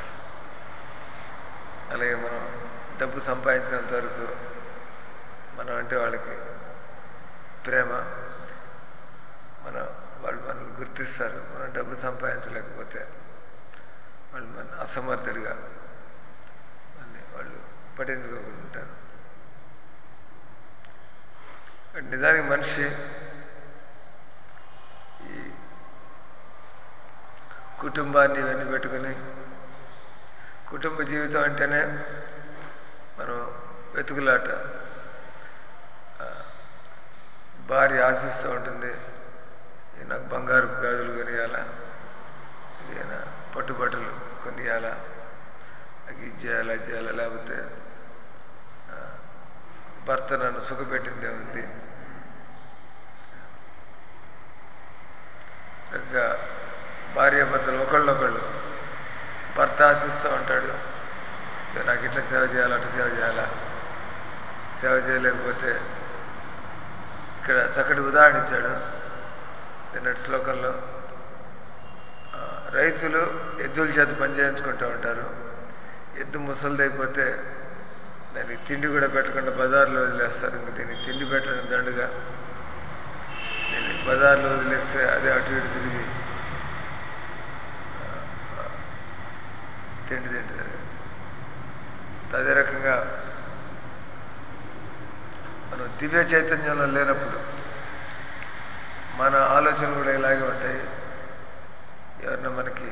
అలాగే మనం డబ్బు సంపాదించినంత వరకు మనం అంటే వాళ్ళకి ప్రేమ మన వాళ్ళు మనల్ని గుర్తిస్తారు మనం డబ్బు సంపాదించలేకపోతే వాళ్ళు మన అసమర్థుడిగా మళ్ళీ వాళ్ళు పట్టించుకోకుంటారు నిజానికి మనిషి ఈ కుటుంబాన్ని ఇవన్నీ పెట్టుకుని కుటుంబ జీవితం అంటేనే మనం వెతుకులాట ఆ, భార్య ఆశిస్తూ ఉంటుంది "ఈ నాకు బంగారు గాజులు కొనియాలా ఏదైనా పట్టుబట్టలు కొనియాలా నాకు ఇది చేయాలా అది చేయాలా లేకపోతే ఆ, భర్త నన్ను సుఖపెట్టిందే ఉంది చక్కగా భార్య భర్తలు ఒకళ్ళొకళ్ళు భర్త ఆశిస్తూ ఉంటాడు "ఇదిగో నాకు ఇట్లా సేవ చేయాలా అట్లా సేవ చేయాలా సేవ చేయలేకపోతే ఇక్కడ చక్కటి ఉదాహరణ ఇచ్చాడు నిన్నటి శ్లోకంలో ఆ, రైతులు ఎద్దుల చేత పని చేయించుకుంటూ ఉంటారు ఎద్దు ముసలిదైపోతే దానికి తిండి కూడా పెట్టకుండా బజార్లో వదిలేస్తారు ఇంక దీనికి తిండి పెట్టడం దండుగా దీన్ని బజార్లో వదిలేస్తే అదే అటు ఇటు తిరిగి ఆ, ఆ, తిండి తింటుంది అదే రకంగా మనం దివ్య చైతన్యంలో లేనప్పుడు మన ఆలోచనలు కూడా ఇలాగే ఉంటాయి ఎవరన్నా మనకి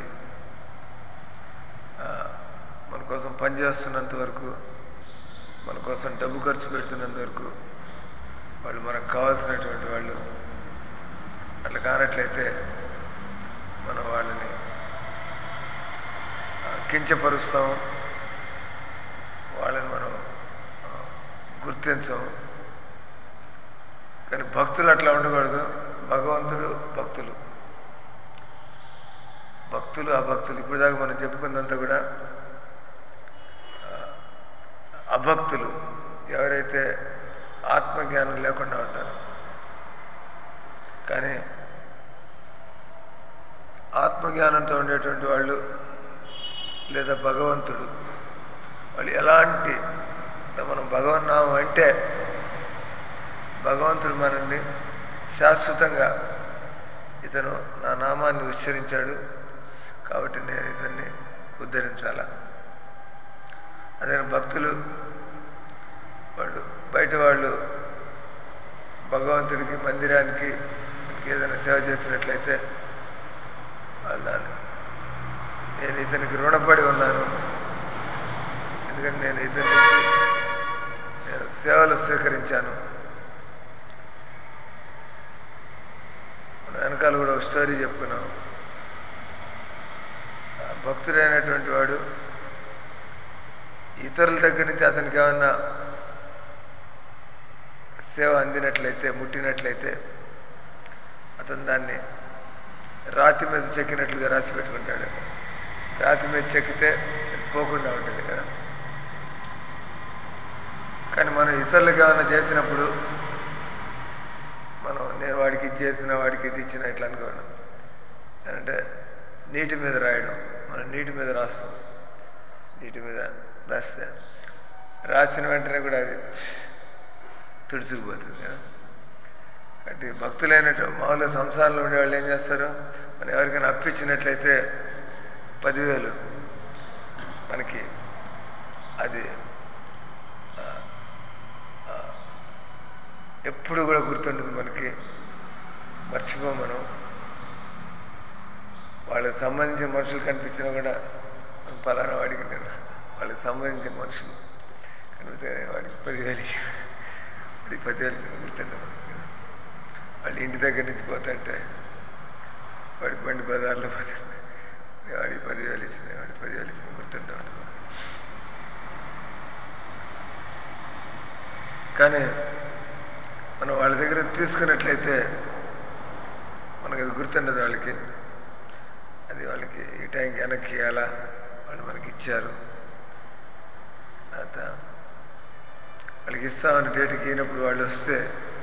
ఆ, మన కోసం పనిచేస్తున్నంత వరకు మన కోసం డబ్బు ఖర్చు పెడుతున్నంత వరకు వాళ్ళు మనకు కావాల్సినటువంటి వాళ్ళు అట్లా కానట్లయితే మనం వాళ్ళని ఆ, కించపరుస్తాం వాళ్ళని మనం ఆ, గుర్తించం కానీ భక్తులు అట్లా ఉండకూడదు భగవంతుడు భక్తులు భక్తులు అభక్తులు ఇప్పుడు దాకా మనం చెప్పుకున్నంత కూడా ఆ, అభక్తులు ఎవరైతే ఆత్మజ్ఞానం లేకుండా ఉంటారో కానీ ఆత్మజ్ఞానంతో ఉండేటువంటి వాళ్ళు లేదా భగవంతుడు వాళ్ళు ఎలాంటి మనం భగవన్నామం అంటే భగవంతుడు మనల్ని శాశ్వతంగా ఇతను నా నామాన్ని ఉచ్చరించాడు కాబట్టి నేను ఇతన్ని ఉద్ధరించాలా అదే భక్తులు వాళ్ళు బయట వాళ్ళు భగవంతుడికి మందిరానికి ఏదైనా సేవ చేసినట్లయితే వాళ్ళు దాన్ని నేను ఇతనికి రుణపడి ఉన్నాను ఎందుకంటే నేను ఇతని నుంచి నేను సేవలు స్వీకరించాను మన వెనకాల కూడా ఒక స్టోరీ చెప్పుకున్నాం ఆ భక్తుడైనటువంటి వాడు ఇతరుల దగ్గర నుంచి అతనికి ఏమన్నా సేవ అందినట్లయితే ముట్టినట్లయితే అతను దాన్ని రాతి మీద చెక్కినట్లుగా రాసి పెట్టుకుంటాడు రాతి మీద చెక్కితే అది పోకుండా ఉంటుంది కదా కానీ మనం ఇతరులకు ఏమైనా చేసినప్పుడు మనం నేను వాడికి ఇది చేసిన వాడికి ఇది ఇచ్చిన ఇట్లా అనుకోవడం అంటే నీటి మీద రాయడం మనం నీటి మీద రాస్తాం నీటి మీద రాస్తే రాసిన వెంటనే కూడా అది తుడుచుకుపోతుంది కదా కాబట్టి భక్తులైనట్టు మామూలుగా సంసారంలో ఉండే వాళ్ళు ఏం చేస్తారు మనం ఎవరికైనా అప్పించినట్లయితే పదివేలు మనకి అది ఆ, ఆ, ఎప్పుడు కూడా గుర్తుంటుంది మనకి మర్చిపో మనం వాళ్ళకి సంబంధించిన మనుషులు కనిపించినా కూడా మనం పలానా వాడికి నేను వాళ్ళకి సంబంధించిన మనుషులు కనిపిస్తే వాడికి పదివేలు ఇచ్చాను. వాడికి పదివేలు ఇచ్చాను గుర్తుండే మనకి వాళ్ళు ఇంటి దగ్గర నుంచి పోతుంటే వాడికి బండి బజార్లో పోతుంటే వాడికి పదివేలు ఇచ్చింది వాడికి పదివేలు ఇచ్చింది గుర్తుంటే ఉంటుంది కానీ మనం వాళ్ళ దగ్గర తీసుకున్నట్లయితే మనకు అది గుర్తుండదు వాళ్ళకి అది వాళ్ళకి ఈ టైంకి వెనక్కి ఇవ్వాలా వాళ్ళు మనకి ఇచ్చారు తర్వాత వాళ్ళకి ఇస్తామని డేట్కి ఇచ్చినప్పుడు వాళ్ళు వస్తే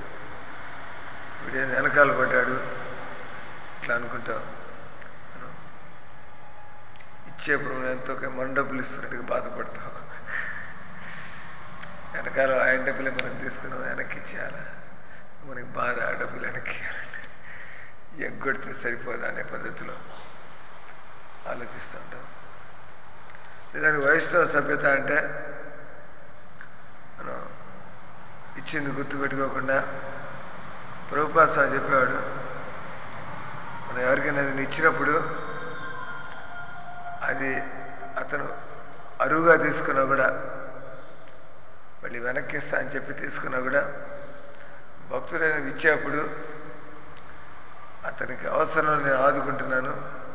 వీడు వెనకాల పడ్డాడు ఇట్లా అనుకుంటాం మనం ఇచ్చేప్పుడు మనం ఎంతో మన డబ్బులు ఇస్తున్నట్టుగా బాధపడతాం వెనకాల ఆయన డబ్బులే మనం తీసుకున్నాం వెనక్కి ఇచ్చేయాలా మనకి బాధ ఆ డబ్బులు వెనక్కి ఇవ్వాలంటే ఎగ్గొడితే సరిపోదు అనే పద్ధతిలో ఆలోచిస్తుంటాం నిజానికి వైష్ణవ సభ్యత అంటే మనం ఇచ్చింది గుర్తుపెట్టుకోకుండా ప్రభుపాద స్వామి చెప్పేవాడు మనం ఎవరికైనా అది ఇచ్చినప్పుడు అది అతను అరువుగా తీసుకున్నా కూడా మళ్ళీ వెనక్కి ఇస్తా అని చెప్పి తీసుకున్నా కూడా భక్తుడైన ఇచ్చేప్పుడు అతనికి అవసరం నేను ఆదుకుంటున్నాను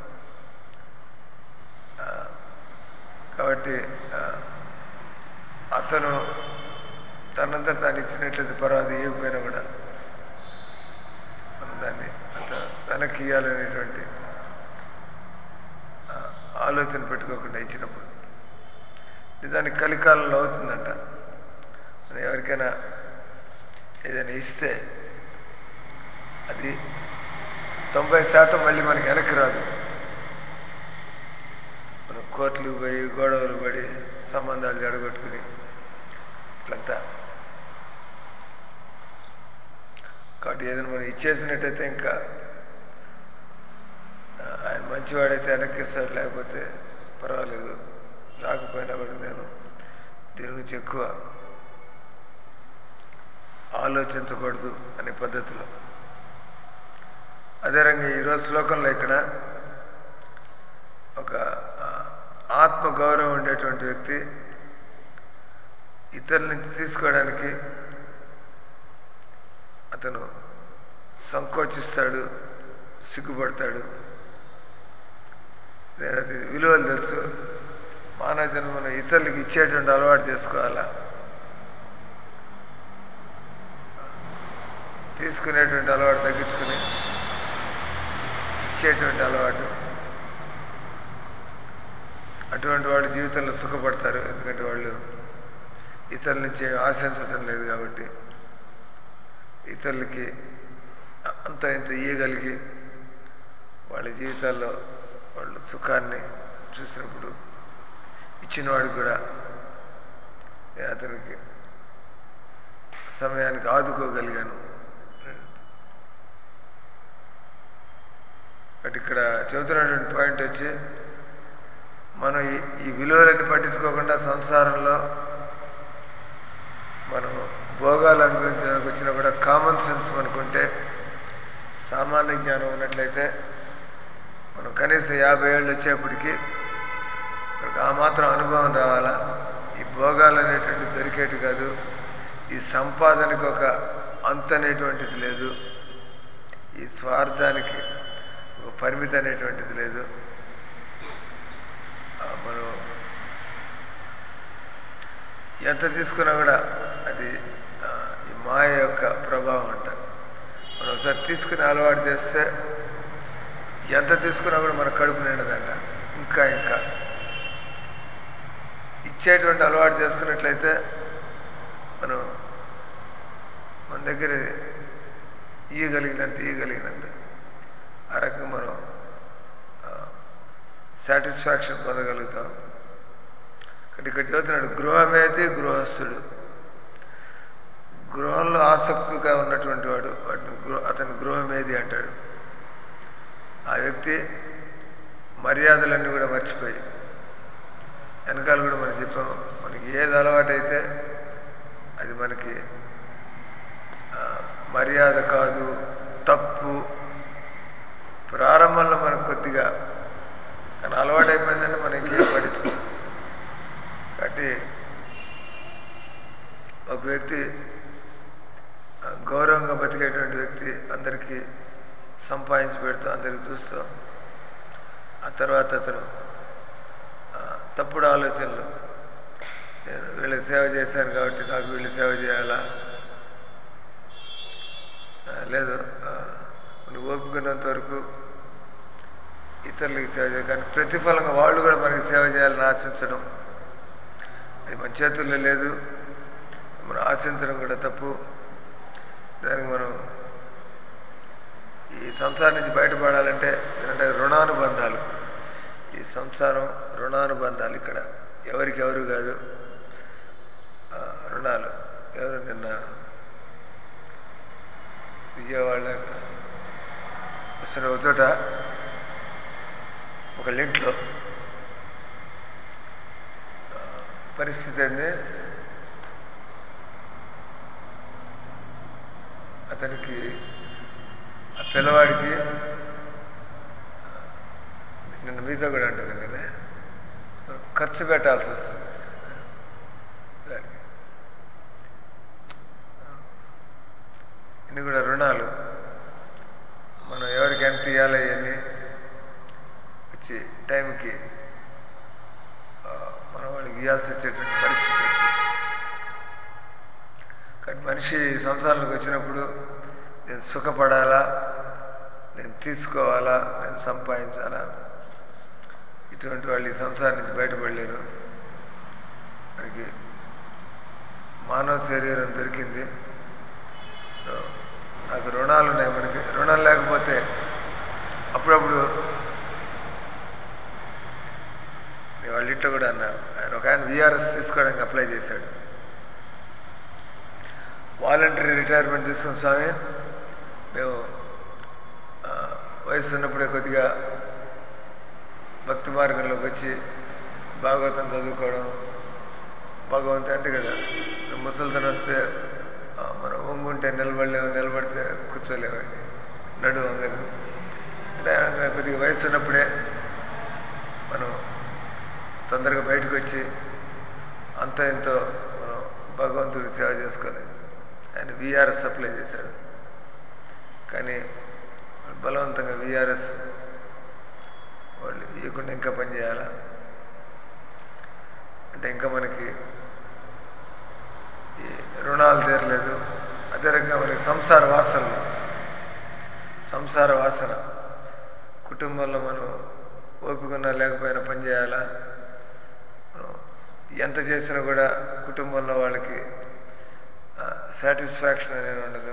ఆ, కాబట్టి ఆ, అతను తనంతా తాను ఇచ్చినట్లయితే పర్వాలేదు ఇవ్వకపోయినా కూడా మనం దాన్ని అంత వెనక్కి ఇవ్వాలనేటువంటి ఆ, ఆలోచన పెట్టుకోకుండా ఇచ్చినప్పుడు నిజానికి కలికాలంలో అవుతుందంట మనం ఎవరికైనా ఏదైనా ఇస్తే అది తొంభై శాతం మళ్ళీ మనకి వెనక్కి రాదు మనం కోర్టులు పోయి గొడవలు పడి సంబంధాలు జడగొట్టుకుని ఇట్లంతా కాబట్టి ఏదైనా మనం ఇచ్చేసినట్టయితే ఇంకా ఆ, ఆయన మంచివాడైతే వెనక్కి ఇస్తాడు లేకపోతే పర్వాలేదు రాకపోయినా కూడా నేను దీని గురించి ఎక్కువ ఆలోచించకూడదు అనే పద్ధతిలో అదే రంగా ఈరోజు శ్లోకంలో ఇక్కడ ఒక ఆ, ఆత్మ గౌరవం ఉండేటువంటి వ్యక్తి ఇతరుల నుంచి తీసుకోవడానికి అతను సంకోచిస్తాడు సిగ్గుపడతాడు నేను అది విలువలు తెలుసు మానవ జన్మను ఇతరులకి ఇచ్చేటువంటి అలవాటు చేసుకోవాలా తీసుకునేటువంటి అలవాటు తగ్గించుకుని ఇచ్చేటువంటి అలవాటు అటువంటి వాళ్ళు జీవితంలో సుఖపడతారు ఎందుకంటే వాళ్ళు ఇతరుల నుంచి ఏం ఆశించడం లేదు కాబట్టి ఇతరులకి అంత ఇంత ఇయ్యగలిగి వాళ్ళ జీవితాల్లో వాళ్ళు సుఖాన్ని చూసినప్పుడు ఇచ్చిన వాడికి కూడా నేను అతనికి సమయానికి ఆదుకోగలిగాను బట్ ఇక్కడ చెబుతున్నటువంటి పాయింట్ వచ్చి మనం ఈ ఈ విలువలన్నీ పట్టించుకోకుండా సంసారంలో మనం భోగాలు అనుభవించడానికి వచ్చినా కూడా కామన్ సెన్స్ మనకుంటే సామాన్య జ్ఞానం ఉన్నట్లయితే మనం కనీసం యాభై ఏళ్ళు వచ్చేప్పటికి మనకు ఆ మాత్రం అనుభవం రావాలా ఈ భోగాలు అనేటువంటిది దొరికేటి కాదు ఈ సంపాదనకి ఒక అంత అనేటువంటిది లేదు ఈ స్వార్థానికి ఒక పరిమితి అనేటువంటిది లేదు ఆ, మనం ఎంత తీసుకున్నా కూడా అది ఆ, ఈ మాయ యొక్క ప్రభావం అంట మనం ఒకసారి తీసుకుని అలవాటు చేస్తే ఎంత తీసుకున్నా కూడా మన కడుపు నిండదంట ఇంకా ఇంకా ఇచ్చేటువంటి అలవాటు చేసుకున్నట్లయితే మనం మన దగ్గర ఇయ్యగలిగినంత ఇయ్యగలిగినంత ఆ రకంగా మనం సాటిస్ఫాక్షన్ పొందగలుగుతాం ఇక్కడ ఇక్కడ చదువుతున్నాడు గృహమేది గృహస్థుడు గృహంలో ఆసక్తిగా ఉన్నటువంటి వాడు వాటిని గృహ అతని గృహమేది అంటాడు ఆ వ్యక్తి మర్యాదలన్నీ కూడా మర్చిపోయి వెనకాల కూడా మనం చెప్పాం మనకి ఏది అలవాటైతే అది మనకి ఆ, మర్యాద కాదు తప్పు ప్రారంభంలో మనకు కొద్దిగా కానీ అలవాటు అయిపోయిందంటే మనం ఇంకేం పట్టించుకో కాబట్టి ఒక వ్యక్తి ఆ, గౌరవంగా బతికేటువంటి వ్యక్తి అందరికీ సంపాదించి పెడుతూ అందరికి చూస్తూ ఆ తర్వాత అతను ఆ, తప్పుడు ఆలోచనలు నేను వీళ్ళకి సేవ చేశాను కాబట్టి నాకు వీళ్ళు సేవ చేయాలా లేదు ఆ, నువ్వు ఓపుకున్నంత వరకు ఇతరులకి సేవ చేయాలి కానీ ప్రతిఫలంగా వాళ్ళు కూడా మనకి సేవ చేయాలని ఆశించడం అది మన చేతుల్లో లేదు మనం ఆశించడం కూడా తప్పు దానికి మనం ఈ సంసారం నుంచి బయటపడాలంటే ఏంటంటే రుణానుబంధాలు ఈ సంసారం రుణానుబంధాలు ఇక్కడ ఎవరికి ఎవరు కాదు ఆ, రుణాలు ఎవరు నిన్న విజయవాడ వస్తున్న ఒక చోట ఒక లింట్లో ఆ, పరిస్థితి ఏంది అతనికి ఆ పిల్లవాడికి ఆ, నిన్న మీతో కూడా అంటాను కదా ఖర్చు పెట్టాల్సి వస్తుంది దానికి ఇన్ని కూడా రుణాలు మనం ఎవరికి ఎంత ఇవ్వాలి అని వచ్చి టైంకి ఆ, మనం వాళ్ళకి ఇవ్వాల్సి వచ్చేటువంటి పరిస్థితి వచ్చింది కానీ మనిషి సంసారంలోకి వచ్చినప్పుడు నేను సుఖపడాలా నేను తీసుకోవాలా నేను సంపాదించాలా ఇటువంటి వాళ్ళు ఈ సంసారం నుంచి బయటపడలేరు మనకి మానవ శరీరం దొరికింది సో నాకు రుణాలు ఉన్నాయి మనకి రుణం లేకపోతే అప్పుడప్పుడు నేను వాళ్ళ ఇంట్లో కూడా అన్నారు ఆయన ఒక ఆయన విఆర్ఎస్ తీసుకోవడానికి అప్లై చేశాడు వాలంటరీ రిటైర్మెంట్ తీసుకున్న స్వామి మేము ఆ, వయసు ఉన్నప్పుడే కొద్దిగా భక్తి మార్గంలోకి వచ్చి భాగవతం చదువుకోవడం భగవంతు అంటే కదా నువ్వు ముసలితనం వస్తే ఆ, మనం వంగుంటే నిలబడలేము నిలబడితే కూర్చోలేము నడు వంగదు అంటే ఆయన కొద్దిగా వయసు ఉన్నప్పుడే మనం తొందరగా బయటకు వచ్చి అంత ఎంతో మనం భగవంతుడికి సేవ చేసుకోవాలి ఆయన విఆర్ఎస్ అప్లై చేశాడు కానీ బలవంతంగా విఆర్ఎస్ వాళ్ళు ఇవ్వకుండా ఇంకా పని చేయాలా అంటే ఇంకా మనకి ఈ రుణాలు తీరలేదు అదే రకంగా మనకి సంసార వాసనలు సంసార వాసన కుటుంబంలో మనం ఓపికన్నా లేకపోయినా పని చేయాలా మనం ఎంత చేసినా కూడా కుటుంబంలో వాళ్ళకి సాటిస్ఫాక్షన్ అనేది ఉండదు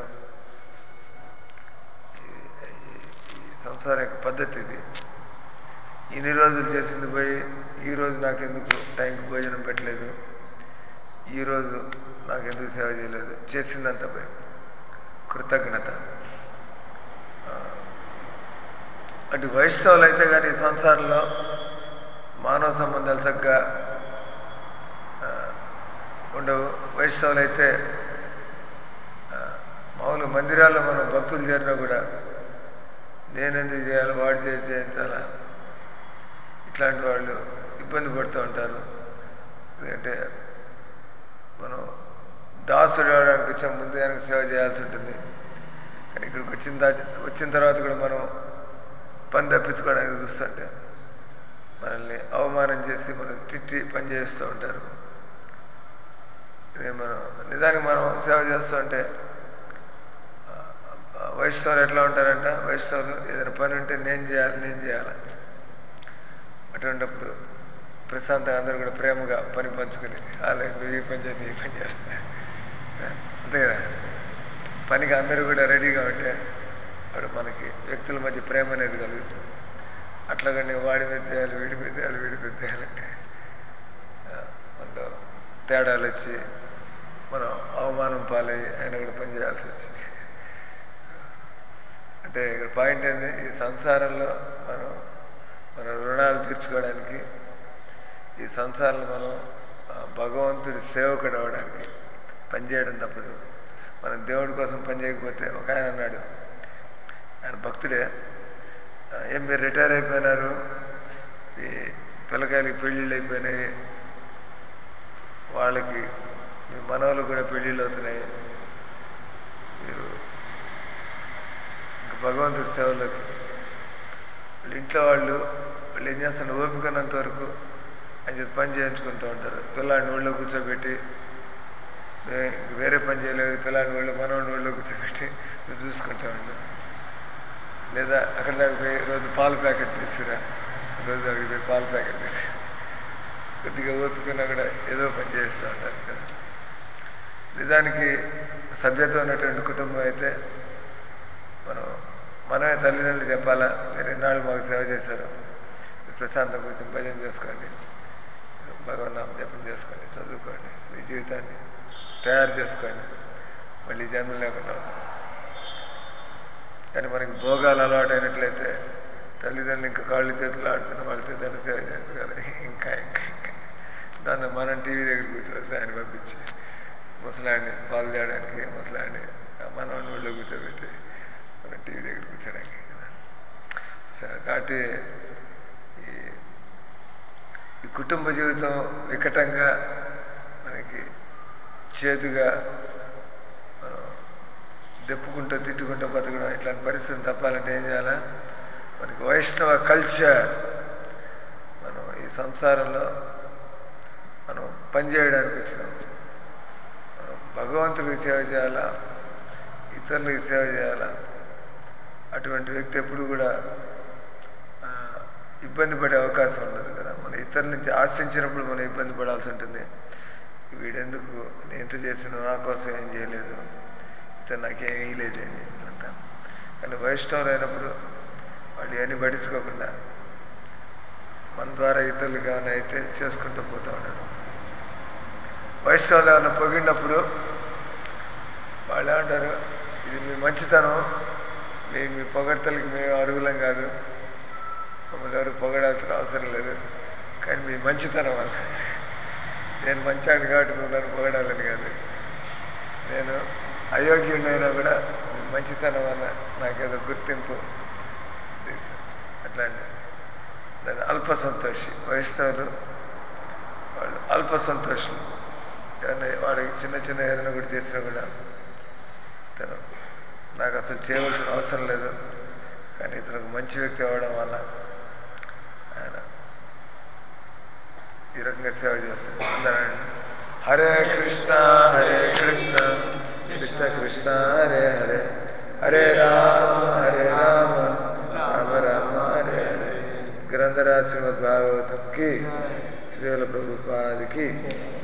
ఈ- ఈ- ఈ సంసారం యొక్క పద్ధతి ఇది ఇన్ని రోజులు చేసింది పోయి ఈ రోజు నాకెందుకు టైంకి భోజనం పెట్టలేదు ఈ రోజు నాకెందుకు సేవ చేయలేదు చేసిందంత పోయి కృతజ్ఞత ఆ, అటు వైష్ణవులు అయితే కానీ ఈ సంసారంలో మానవ సంబంధాలు చక్కగా ఆ, ఉండవు వైష్ణవులు అయితే ఆ, మామూలు మందిరాల్లో మనం భక్తులు చేరినా కూడా నేనెందుకు చేయాలి వాడు చేసి చేయించాలా ఇట్లాంటి వాళ్ళు ఇబ్బంది పడుతూ ఉంటారు ఎందుకంటే మనం దాసుడు అవడానికి వచ్చే ముందు ఆయనకు సేవ చేయాల్సి ఉంటుంది కానీ ఇక్కడికి వచ్చిన దా- వచ్చిన తర్వాత కూడా మనం పని తప్పించుకోవడానికి చూస్తుంటే మనల్ని అవమానం చేసి మనం తిట్టి పని చేస్తూ ఉంటారు ఇదే మనం నిజానికి మనం సేవ చేస్తూ ఉంటే ఆ, ఆ, వైష్ణవులు ఎట్లా ఉంటారంట వైష్ణవులు ఏదైనా పని ఉంటే నేను చేయాలి నేను చేయాలి అటువంటిప్పుడు ప్రశాంతంగా అందరూ కూడా ప్రేమగా పని పంచుకుని అలా నువ్వు ఈ పని చేయాలి ఈ పని చేయాలి అంతే కదా పనికి అందరూ కూడా రెడీగా ఉంటే వాడు మనకి వ్యక్తుల మధ్య ప్రేమ అనేది కలుగుతుంది అట్లాగని వాడి మీద చేయాలి వీడి మీద చేయాలి వీడి మీద చేయాలంటే ఆ, మనలో తేడాలు వచ్చి మనం అవమానం పాలై ఆయన కూడా పని చేయాల్సి వచ్చింది అంటే ఇక్కడ పాయింట్ ఏంది ఈ సంసారంలో మనం మన రుణాలు తీర్చుకోవడానికి ఈ సంసారంలో మనం ఆ, భగవంతుడి సేవకుడు అవడానికి పనిచేయడం తప్పదు మనం దేవుడి కోసం పని చేయకపోతే ఒక ఆయన అన్నాడు ఆయన భక్తుడే ఆ, ఏం మీరు రిటైర్ అయిపోయినారు ఈ పిల్లకాయలకి పెళ్ళిళ్ళు అయిపోయినాయి వాళ్ళకి మీ మనవలు కూడా పెళ్ళిళ్ళు అవుతున్నాయి మీరు ఇంకా భగవంతుడి సేవలోకి వాళ్ళ ఇంట్లో వాళ్ళు వాళ్ళు ఏం చేస్తారు ఓపికన్నంత వరకు అని చెప్పి పని చేయించుకుంటూ ఉంటారు పిల్లాడిని ఊళ్ళో కూర్చోబెట్టి నే- ఇంక వేరే పని చేయలేదు పిల్లాడి వాళ్ళు మనవాడి వాళ్ళు కూర్చోబెట్టి నువ్వు చూసుకుంటా ఉండు లేదా అక్కడ దాకా పోయి రోజు పాల ప్యాకెట్ తీసుకురా రోజు అక్కడికి పోయి పాల ప్యాకెట్ తీసుకురా కొద్దిగా ఓపికన్నా కూడా ఏదో పని చేస్తూ ఉంటారు కదా నిజానికి సభ్యత ఉన్నటువంటి కుటుంబం అయితే మనం మనమే తల్లిదండ్రులు చెప్పాలా మీరు ఎన్నాళ్ళు మాకు సేవ చేశారు మీరు ప్రశాంతం కూర్చొని భజన చేసుకోండి భగవన్నామం జపం చేసుకోండి చదువుకోండి మీ జీవితాన్ని తయారు చేసుకోండి మళ్ళీ జన్మ లేకుండా ఉంటాం. కానీ మనకి భోగాలు అలవాటు అయినట్లయితే తల్లిదండ్రులు ఇంకా కాళ్ళు చేతులు ఆడుతున్న వాళ్ళతో దాన్ని సేవ చేయొచ్చు కదా ఇంకా ఇంకా ఇంకా దాన్ని మనం టీవీ దగ్గర కూర్చోవచ్చు ఆయన పంపించి ముసలాడిని పాలు తేయడానికి ముసలాడిని మనవాడిని ఒళ్ళో కూర్చోబెట్టి మనం టీవీ దగ్గర కూర్చోడానికి కదా సరే కాబట్టి ఈ ఈ కుటుంబ జీవితం వికటంగా మనకి చేదుగా మనం దెప్పుకుంటూ తిట్టుకుంటూ బతకడం ఇట్లాంటి పరిస్థితులు తప్పాలంటే ఏం చేయాలా మనకి వైష్ణవ కల్చర్ మనం ఈ సంసారంలో మనం పనిచేయడానికి వచ్చినాం మనం భగవంతుడికి సేవ చేయాలా ఇతరులకి సేవ చేయాలా అటువంటి వ్యక్తి ఎప్పుడు కూడా ఆ, ఇబ్బంది పడే అవకాశం ఉండదు కదా మనం ఇతరుల నుంచి ఆశించినప్పుడు మనం ఇబ్బంది పడాల్సి ఉంటుంది వీడెందుకు నేను ఎంత చేసిన నా కోసం ఏం చేయలేదు ఇతను నాకేం వేయలేదని ఇట్లంతా కానీ వైష్ణవులు అయినప్పుడు వాళ్ళు ఇవన్నీ పట్టించుకోకుండా మన ద్వారా ఇతరులకు ఏమైనా అయితే చేసుకుంటూ పోతూ ఉన్నాడు వైష్ణవులు ఏమైనా పొగిడినప్పుడు వాళ్ళు ఏమంటారు ఇది మీ మంచితనం మీ మీ పొగడ్తలకి మేము అరుగులం కాదు మమ్మల్ని ఎవరు పొగడాల్సిన అవసరం లేదు కానీ మీ మంచితనం వల్ల నేను మంచాన్ని కాబట్టి మిమ్మల్ని పొగడాలని కాదు నేను అయోగ్యుడైనా కూడా మీ మంచితనం వల్ల నాకేదో గుర్తింపు తీసు- అట్లాంటి దాన్ని అల్ప సంతోషి వైష్ణవులు వాళ్ళు అల్ప సంతోషులు ఏదైనా వాడికి చిన్న చిన్న ఏదైనా కూడా చేసినా కూడా తను నాకు అసలు చేయవలసిన అవసరం లేదు కానీ ఇతనికి మంచి వ్యక్తి అవ్వడం వల్ల ఆయన ఈ రకంగా సేవ చేస్తుంది అందరం హరే కృష్ణ హరే కృష్ణ కృష్ణ కృష్ణ హరే హరే హరే రామ హరే రామ రామ రామ హరే హరే గ్రంథరాజ్ శ్రీమద్ భాగవతం కి శ్రీల ప్రభుపాదికి